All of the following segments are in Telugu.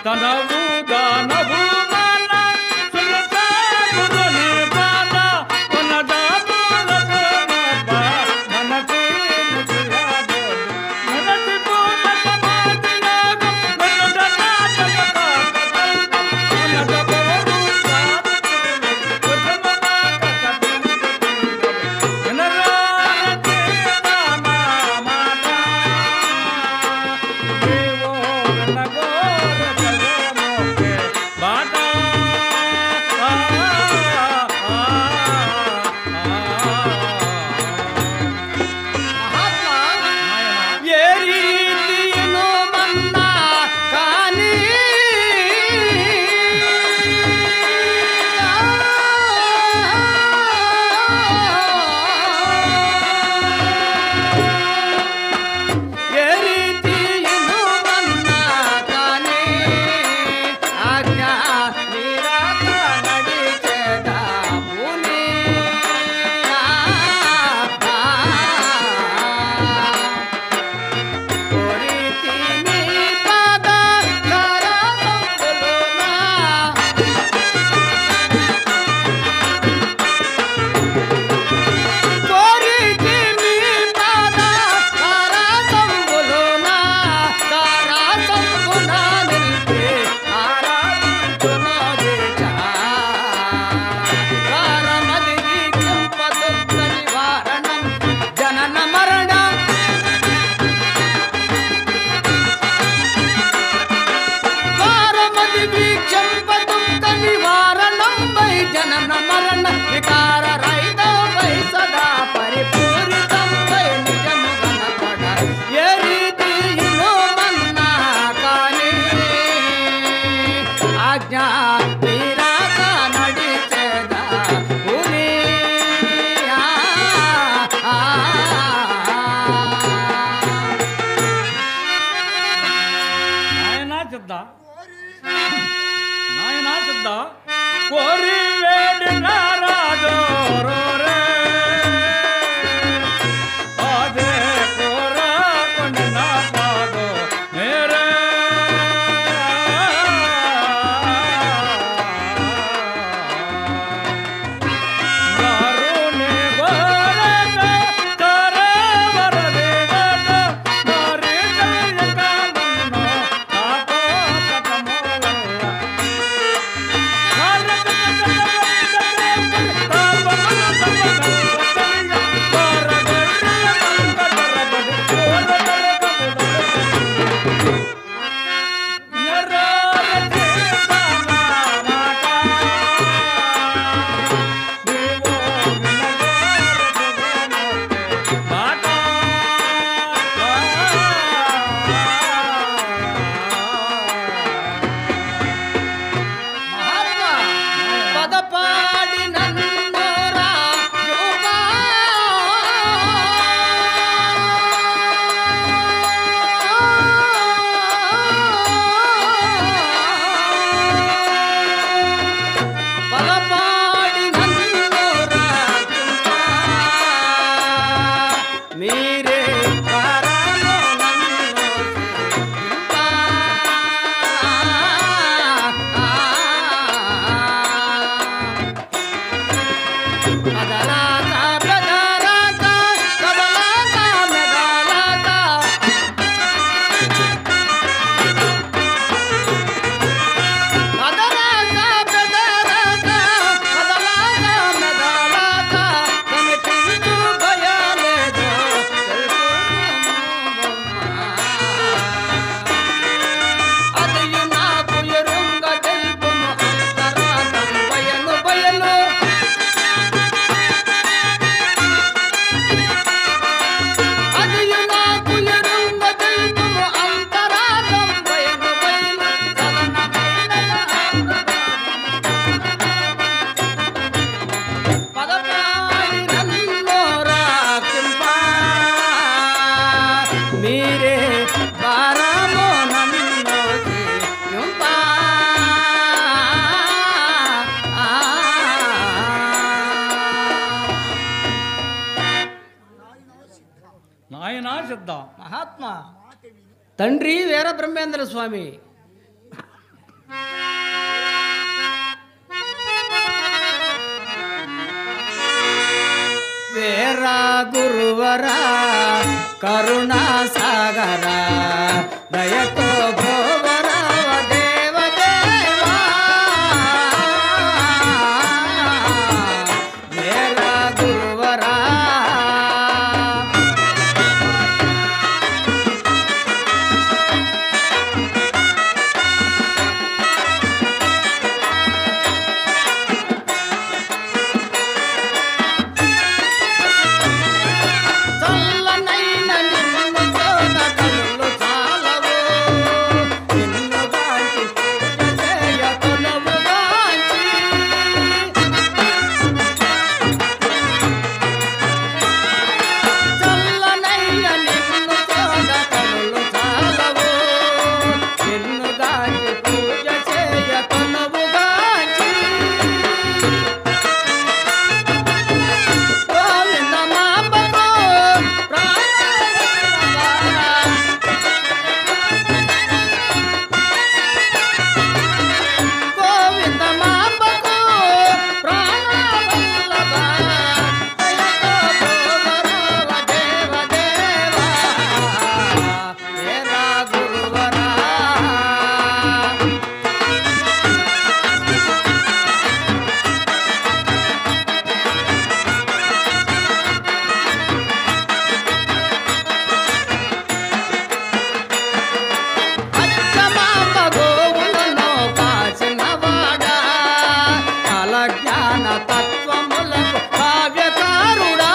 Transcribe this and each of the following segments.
తనవు దానవు మన సులత గురుని బాల కొనదాములకు నొప్ప మనకి ముసిరాబోదు మనసి పూత సమాధి యోగం మనద నాటక కాకల్ప మనద బోరు సాధుతులు కుటుంబమాక సభించుకుందరు వినరారతి రామ మాట దేవో వినగోర జగమోకే బాట ఆ, ఆ, మహాత్మా ఆ. ఏ రీతియును మన్నా కానీ ఏ రీతియును మన్నా కానీ ఆజ్ఞా నిరాక నడిచేదా ముని కోరితిని పాద కరసంబులునా కోరితిని పాద కరసంబులునా కరసంబునా నిలిపి ఆరాధించును దేశా వారమది కింపదుఃఖ నివారణం జనన మరణం వారమది వీక్షంపదుఃఖ నివారణం వై జనన మరణ వికార రహితం వై సదా పరిపూరితం వై నిజము కనపడ ఏ రీతి ఇను మన్నా కానీ ఆజ్ఞా తీరాక నడిచేదా పుని ఆ, ఆ, నాయనా సిద్ధ నాయనా సిద్ధ కోరి వేడి నారాజో రే అదే కోరా కొన్ని నా పాదో మేరే దారుణి గోరద తరే వరదే గద నారి జయకాలన్నో ఆపో కథమోలయ్య మహాత్మా పదపాడి నన్నోరా యోగా పదపాడి నన్నోరా యోగా మీరే పరమో నన్నో కదలాక పెదరాక కదలాక మెదలాక కదలాక పెదరాక కదలాక మెదలాక కనిపించు భయాలేదో అదయు నాకు ఎరుంగ తెలుపును అంతరాతం బయలు బయలు అదయు నాకు ఎరుంగ తెలుపును అంతరాతం బయలు బయలు చలన పదపాడి నన్ను రాకింప మీరే వారము నన్ను చేయుంప. నాయనా సిద్ధ మహాత్మా తండ్రి వీర బ్రహ్మేంద్ర స్వామి వేర గురువర కరుణా సాగర దయతో భోవర దేవదేవా వేర గురువరా చల్లనైన నిన్ను చూడ కనులు చాలవు నిన్ను గాంచి పూజ చేయ కొలవు గాంచి చల్లనైన నిన్ను చూడ కనులు చాలవు నిన్ను గాంచి పూజ చేయ కొలవు గాంచి గోవింద మాంబకు ప్రాణవల్లభ. గోవింద మాంబకు ప్రాణవల్లభ. దయతో భోగరావ దేవ దేవా. ఏరా గురువరా అచ్చమాంబ గోవులను కాచినవాడా కల జ్ఞాన తత్వములకు కావ్యకారుడా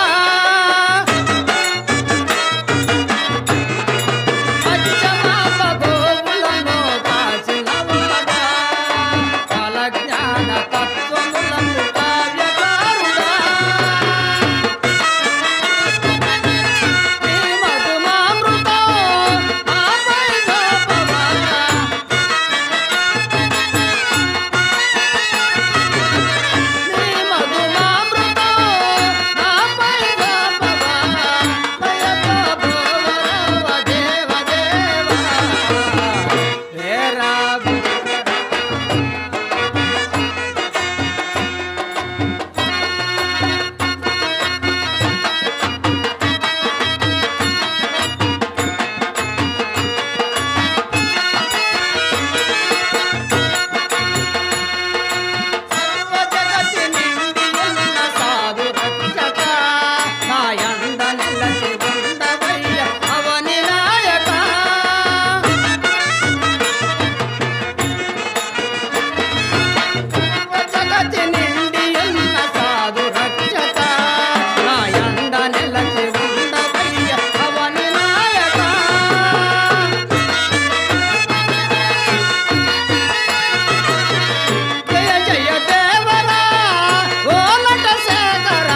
అచ్చమాంబ గోవులను కాచినవాడా కల జ్ఞాన తత్వములకు కావ్యకారుడా నీ మధుమామృతం ఆపై గోపవా నీ మధుమామృతం ఆపై గోపవా దయతో భోవరవ దేవ దేవా వేరా సర్వ జగతి నిండి ఉన్న సాధు రక్షక నాయంద నిలచి ఉండవయ్య అవని నాయక సర్వ జగతి నిండి ఉన్న సాధు రక్షక నాయంద నిలచి ఉండవయ్య అవని నాయక జయ జయ దేవరా ఓ నట శేఖరా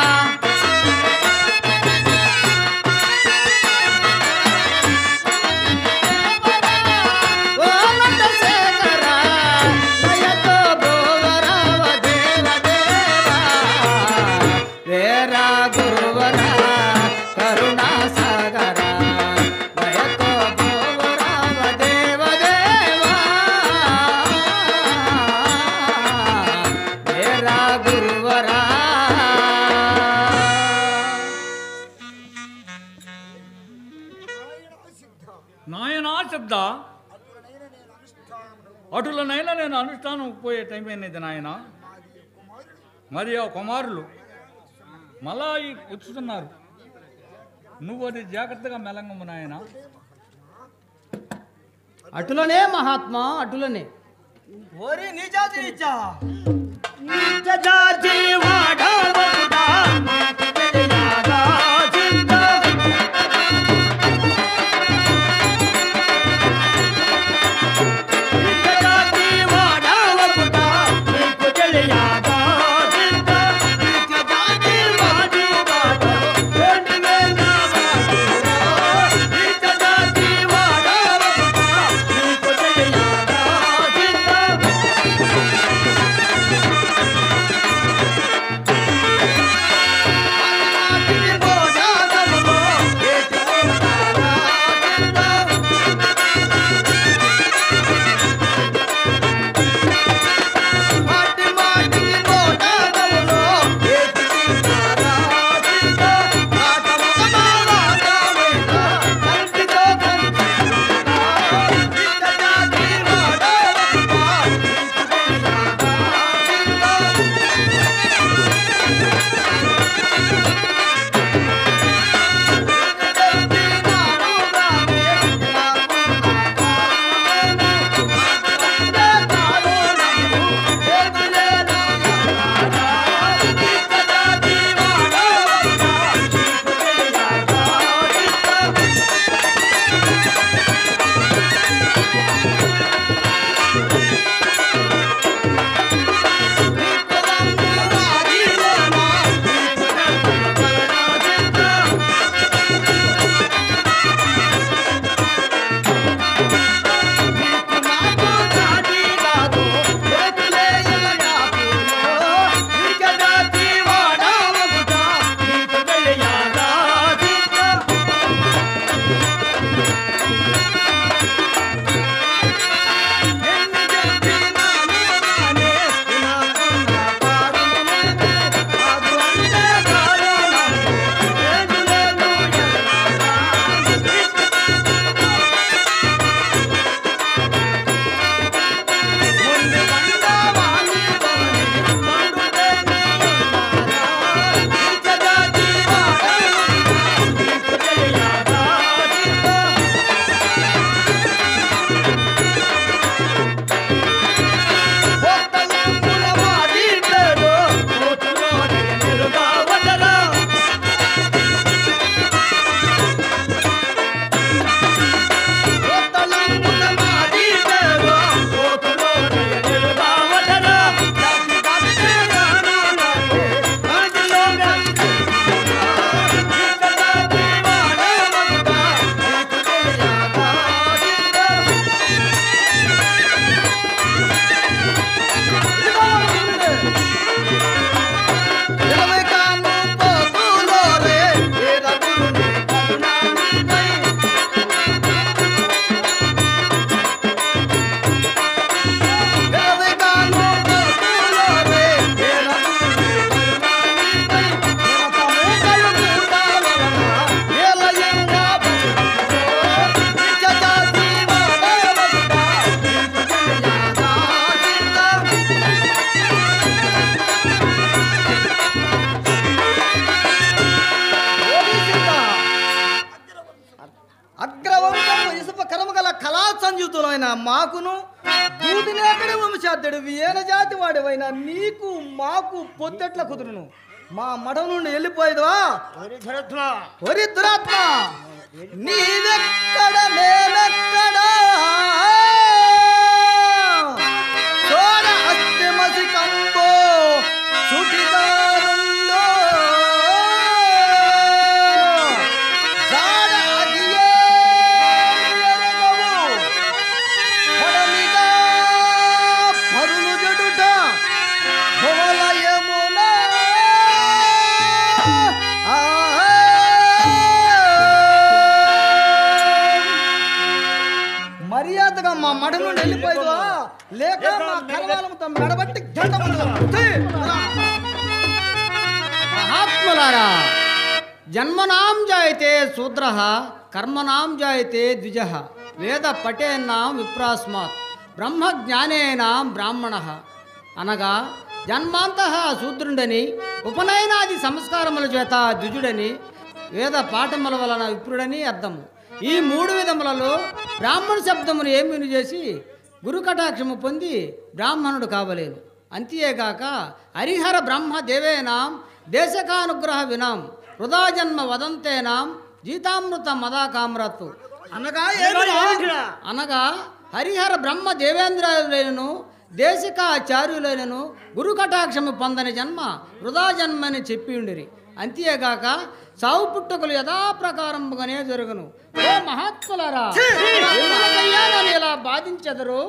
ఓ నట శేఖరా దయతో భోవరావ దేవ దేవా వేరా గురువరా కరుణా సాగరా దయతో భోవరావ దేవ దేవా వేరా గురువరా నాయనా శబ్ద అటులనైనా నేను అనుష్ఠానం పోయే టైం అయినది నాయన మరి ఆ కుమారులు మళ్ళా ఈ వచ్చుతున్నారు నువ్వు అది జాగ్రత్తగా మెలంగమ్మ నాయన అటులనే మహాత్మా అటులనే ఓరి నిజాతి నిజా నీ సంయుతులైన మాకును దూదినేకడి వంశాద్యుడు వీణ జాతి వాడివైన నీకు మాకు పొద్దెట్ల కుదురును మా మఠం నుండి వెళ్ళిపోయేదివా ఒరి దురాత్మ నీవెక్కడ నేనెక్కడ చూడ అస్థిమసి కంబో సుటిదారుందో జాడ అదియే ఎరగవు. పొడమిగా పరులు జడుట భవలయమున ఆ మర్యాదగా మా మడ నుండి వెళ్ళిపోయిందా లేక మా కలవాలముతో మెడబట్టి గంట మహాత్ములారా జన్మనాం జాయతే శూద్ర కర్మనాం జాయతే ద్విజ వేద పఠేన్నాం విప్రాస్మాత్ బ్రహ్మజ్ఞానేన బ్రాహ్మణ అనగా జన్మాంత శూద్రుడని ఉపనయనాది సంస్కారముల చేత ద్విజుడని వేద పాఠముల వలన విప్రుడని అర్థము ఈ మూడు విధములలో బ్రాహ్మణ శబ్దమును ఏమిని చేసి గురు కటాక్షము పొంది బ్రాహ్మణుడు కావలేను అంతేగాక హరిహర బ్రహ్మ దేవేనాం దేశకానుగ్రహ వినాం వృధా జన్మ వదంతేనాం జీతామృత మదాకామ్రత్తు అనగా ఏమిరా? అనగా హరిహర బ్రహ్మ దేవేంద్రులైనను దేశికాచార్యులైనను గురు కటాక్షము పొందని జన్మ వృధా జన్మని చెప్పి ఉండిరి అంతేగాక సావు పుట్టుకలు యథాప్రకారముగానే జరుగును ఓ మహాత్ములారా ఎందుకయ్యా నన్ను ఇలా బాధించెదరు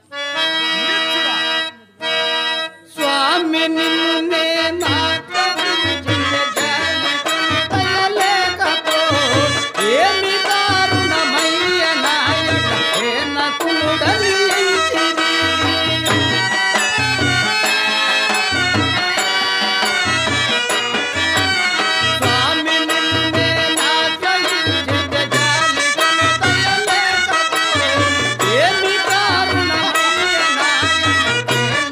స్వామి నిన్నే ఏమి దారుణమయ్య నాయక ఏ నకులుడలించిరి స్వామి నిన్నే నాశ్రయించిన జాలిగను దయలేకపో. ఏమి కారణమయ్య నాయన ఏ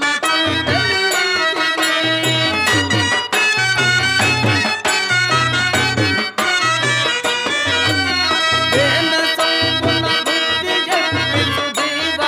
నకులుడలించిరి. వేన సంపున బుద్ధి చెప్పి సుధీవ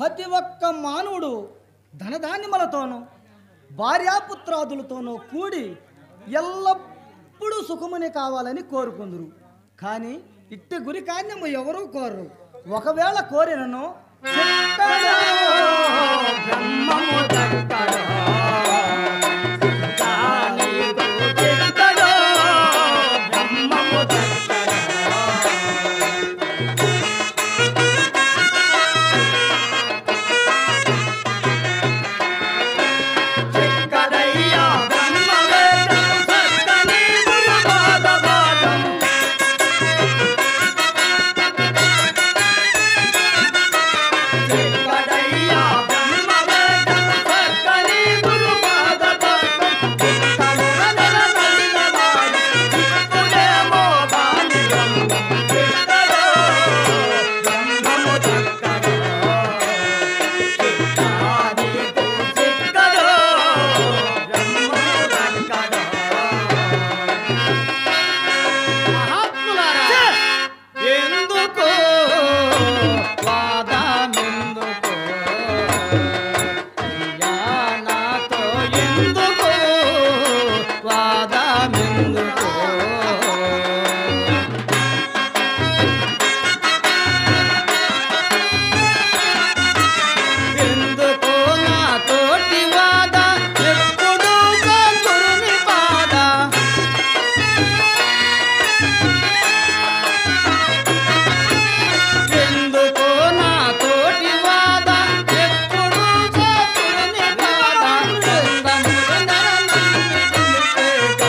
ప్రతి ఒక్క మానవుడు ధనధాన్యములతోనూ భార్యాపుత్రాదులతోనూ కూడి ఎల్లప్పుడూ సుఖముని కావాలని కోరుకుందరు కానీ ఇట్టి గురి కార్యము ఎవరూ కోరరు ఒకవేళ కోరినను చిక్కడో బ్రహ్మము దక్కడో. దానితో చిక్కడో బ్రహ్మము దక్కడో. చిక్కడయ్యా బ్రహ్మవేదం చక్కని గురుపాదపాదం. చిక్కడయ్యా బ్రహ్మవేదం చక్కని గురుపాదపాదం. చిక్కడొరనెల నలినవాడు చిక్కుడేమో దాని బ్రహ్మం. చిక్కడో బ్రహ్మము చక్కడో. చిక్కాదితో చిక్కడో బ్రహ్మము చక్కడో. మహాత్ములారా ఎందుకు వాదమెందుకు అయ్యా నాతో ఎందుకు వాదమెందుకు ఎందుకు నా తోటి వాద ఎప్పుడు గురుని పాద ఎందుకో నా తోటి వాద ఎప్పుడు చతురుని బాధ చందముల నరనందినికే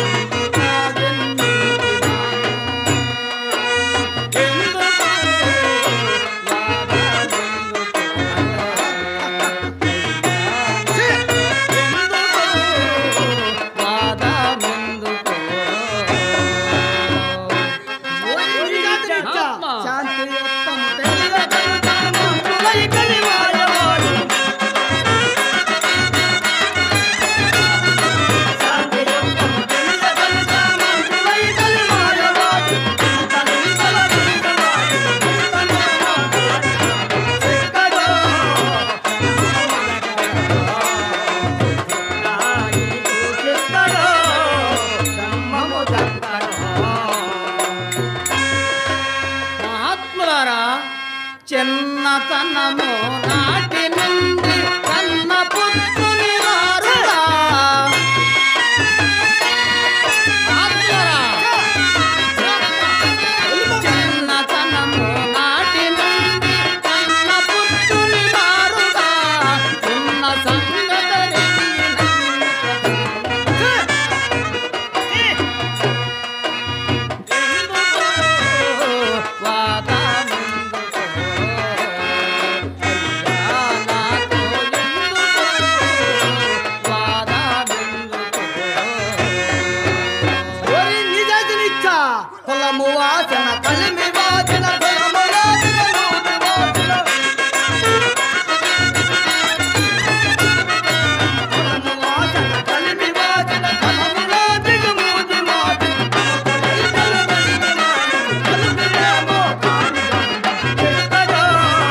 కందుకాదెన్నినాను. ఎందుకో వాదమెందుకో? ఎందుకో ఆత్మ. శాంతి యుక్తము తెలియగలుగుతాము. వైఖరి వాడవాడు. శాంతి యుక్తము తెలియగలుగుతాము. వైఖరి వాడవాడు. తలింతల తిరిగవాడు. తన మాటాడు. ఎక్కడో ఎక్కడో బ్రహ్మము దక్కడో. మహాత్ములారా చిన్నతనము నాటి నుండి కన్న పుత్రుని వారుగా మహాత్ములారా, చిన్నతనము నాటి నుండి కన్న పుత్రుని వారుగా ఉన్న సంగతని కులము వాసన కలిమి వాసన కులము వాసన నూనె వాసన కులము వాసన కలిమి వాసన కలములో దిగుమూది మాటలు కలుగులేమో కాని ఎక్కడో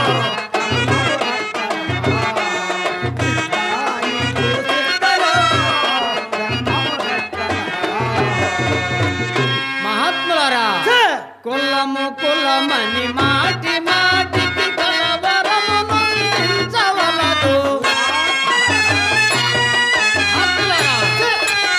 మహాత్ములారా కులము కులమని మాటి మాటికి కలవరము నొందించవలదు మహాత్ములారా,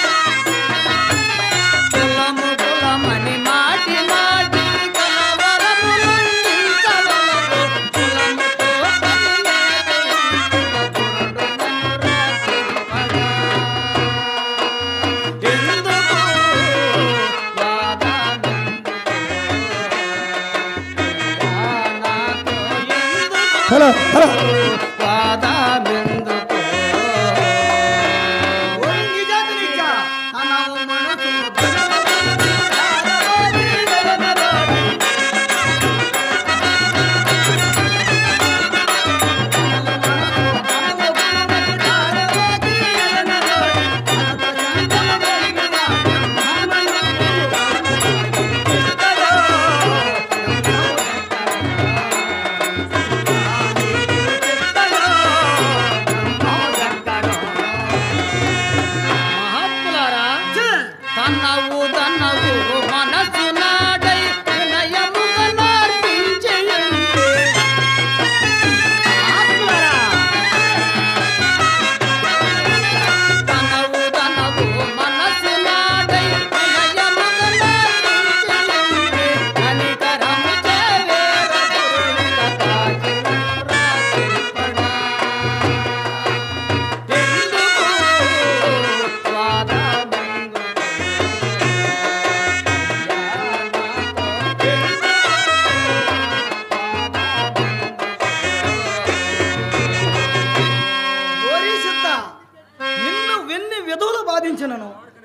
కులము కులమని మాటి మాటికి కలవరము నొందించవలదు కులముతో పని లేదు కులకురుడునను రాజుపడా. ఎందుకు వాదమెందుకు? నాతో ఎందుకు వాదమెందుకు? అనవు మనసు ఎక్కడో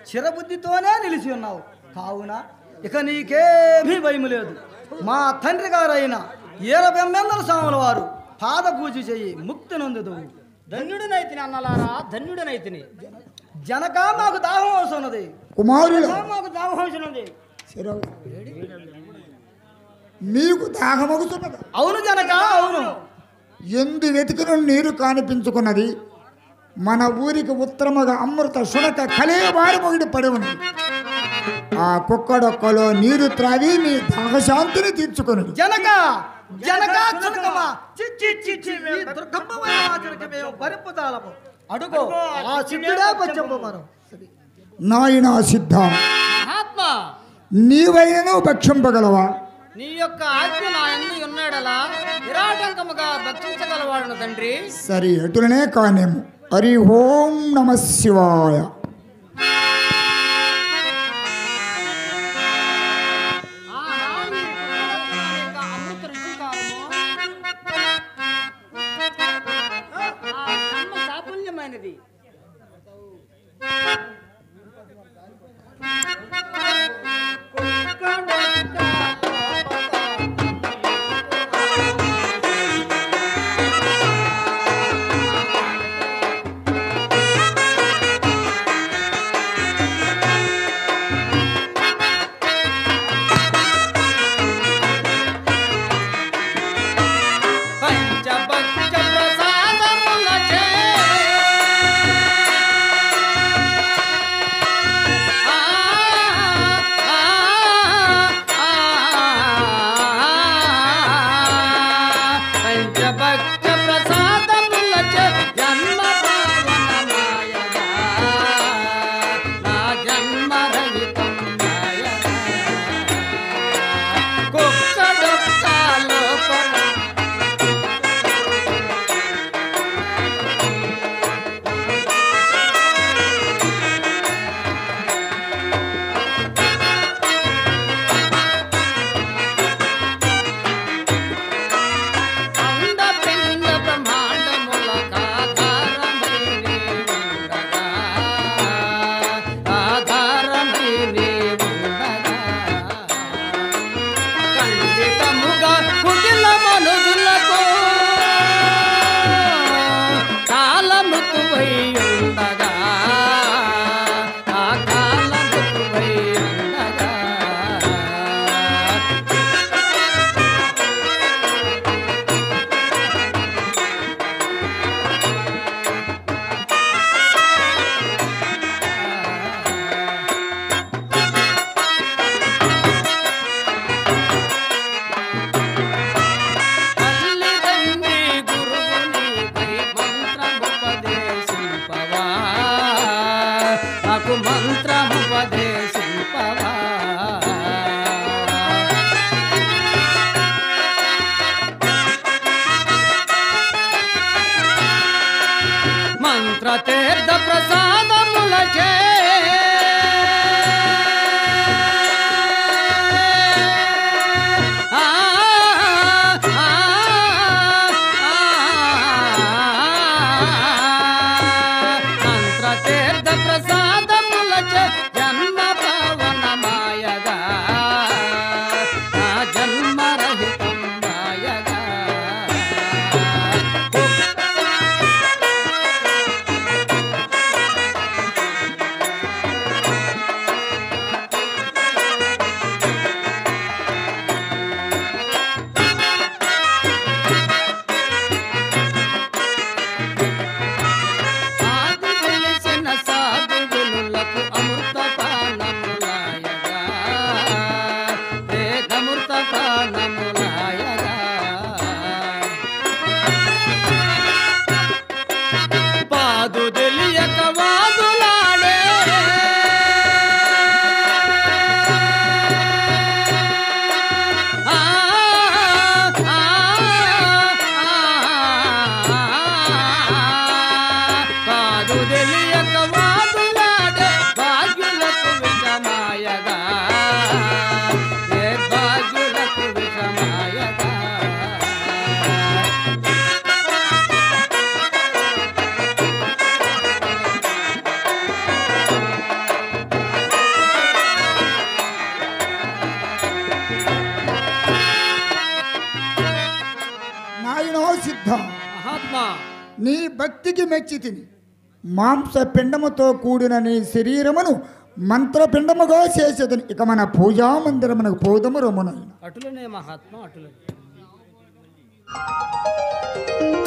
చిరబుద్ధితోనే నిలిచి ఉన్నావు కావున ఇక నీకేమీ భయము లేదు మా తండ్రి గారైన ఈర బెమ్మెందల స్వాముల వారు పాద పూజ చెయ్యి ముక్తి నొందుదు ధన్యుడినైతిని అన్నలారా ధన్యుడినైతిని జనక మాకు దాహం అవసరం ఉన్నది కుమారులు మాకు దామహంసం ఉంది శరవు. మీకు దాహమగుతున్నది అవును జనక అవును ఎందు వెతికిన నీరు కానిపించుకున్నది మన ఊరికి ఉత్తరముగా అమృత శునక కలేవారి మొగిడి పడి ఉంది ఆ కుక్కడొక్కలో నీరు త్రావి మీ దాహశాంతిని తీర్చుకున్నది జనక జనక జనకమా చిచ్చి చిచ్చి ఈ దుర్గమ్మమైన ఆచరణకి మేము భరింపుతాలము అడుగో ఆ సిద్ధుడే పచ్చమ్మ మనం నాయనా సిద్ధ మహాత్మా నీవైనను భక్షింపగలవా నీ యొక్క ఆజ్ఞ నా ఎందు ఉన్నాడలా నిరాటంకముగా భక్షించగలవాడును తండ్రి సరి ఎటులనే కానేము హరి ఓం నమ శివాయ ఆహా, ఈ కుక్కల యొక్క అమృత రుచికారము. ఆ కర్మ సాఫల్యమైనది పంచభక్ష ప్రసాదములచే ఆ, ఆ, ఆ, పంచభక్ష ప్రసాదములచే జన్మ పావనమాయగా నా జన్మ రహితం మాయగా కుక్కడొక్క లోపల అండపిండ బ్రహ్మాండములకాధారమై నీవుండగా, ఆధారమై నీవుండగా. ఖండితముగా కుటిల మనుజులకు కాలమృతువై ఉండగా ఆ కాలమృతువై ఉండగా తల్లిదండ్రి గురువునిపై మంత్రముపదేశింపవా నాకు మంత్రముపదేశింపవా మంత్రతీర్థ ప్రసాదములచే ఆ, ఆ, మంత్రతీర్థ ప్రసాదములచే జన్మ పవనమాయగా నా జన్మరహితం మాయగా నాయనో సిద్ధ మహాత్మా నీ భక్తికి మెచ్చి తిని మాంస పిండముతో కూడిన నీ శరీరమును మంత్రపిండముగా చేసేదని ఇక మన పూజా మందిరమునకు పోదము రమునైన అటులనే మహాత్మా అటులనే